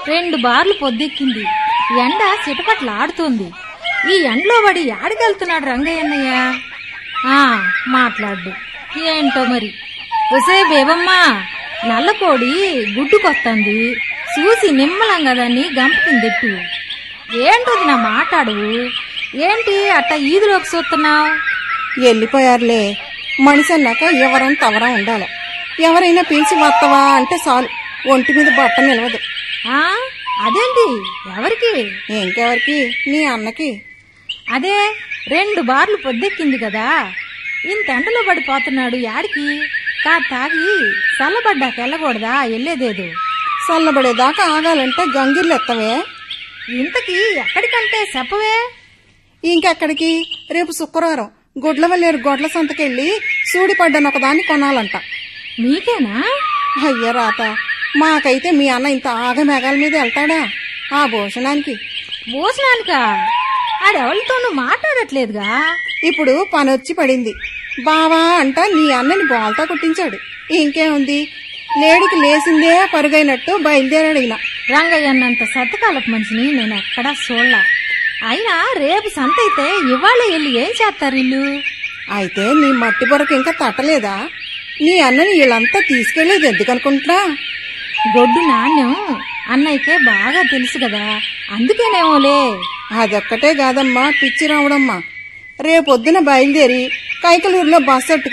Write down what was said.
రెండు బార్లు పొద్దెక్కింది ఎండ చిటపట్లాడుతోంది ఈ ఎండలో పడి యాడికెళ్తున్నాడు రంగయ్యన్నయ్య ఆ మాట్లాడు ఏంటో మరి ఒసే బేబమ్మా నల్లకోడి గుడ్డుకొస్తుంది చూసి నిమ్మలంగా దాన్ని గంప కిందెట్టు ఏంటది నా మాట్లాడు ఏంటి అట్ట ఈదులోకి చూస్తున్నావు వెళ్ళిపోయారులే మనిషి అన్నాక ఎవరం తవరా ఉండాలి ఎవరైనా పిలిచి వత్తవా అంటే చాలు ఒంటి మీద బట్ట నిలవదు ఆ అదేంటి ఎవరికి ఇంకెవరికి నీ అన్నకి అదే రెండు బార్లు పొద్దెక్కింది కదా ఇంత ఎండలో పడిపోతున్నాడు యాడికి కా తాగి చల్లబడ్డాక వెళ్ళకూడదా వెళ్ళేదేదు చల్లబడేదాకా ఆగాలంటే గంగిర్లు ఎత్తవే ఇంతకి ఎక్కడికంటే చెప్పవే ఇంకెక్కడికి రేపు శుక్రవారం గుడ్లవల్లేరు గొడ్ల సంతకెళ్ళి సూడిపడ్డను ఒకదాన్ని కొనాలంట మీకేనా అయ్య రాత మాకైతే మీ అన్న ఇంత ఆగమేఘాల మీద వెళ్తాడా ఆ భోజనానికి భోజనానికా ఆడెవరితోనూ మాట్లాడట్లేదుగా ఇప్పుడు పని వచ్చి పడింది బావా అంట నీ అన్నని బోల్తా కొట్టించాడు ఇంకేముంది లేడికి లేసిందే పరుగైనట్టు బయలుదేరాడు ఈయన రంగయ్య అన్నంత సత్తకాలపు మనిషిని నేను ఎక్కడా చూడలా అయినా రేపు సంత అయితే ఇవాళ వెళ్ళి ఏం చేస్తారు ఇల్లు అయితే నీ మట్టి బొరకు ఇంకా తట్టలేదా నీ అన్నని వీళ్ళంతా తీసుకెళ్లేది ఎందుకనుకుంటున్నా గొడ్డు నాణ్యం అన్నయ్యకే బాగా తెలుసు కదా అందుకేనేమోలే అదొక్కటే కాదమ్మా పిచ్చి రావడమ్మా రేపొద్దున బయలుదేరి కైకలూరులో బస్సు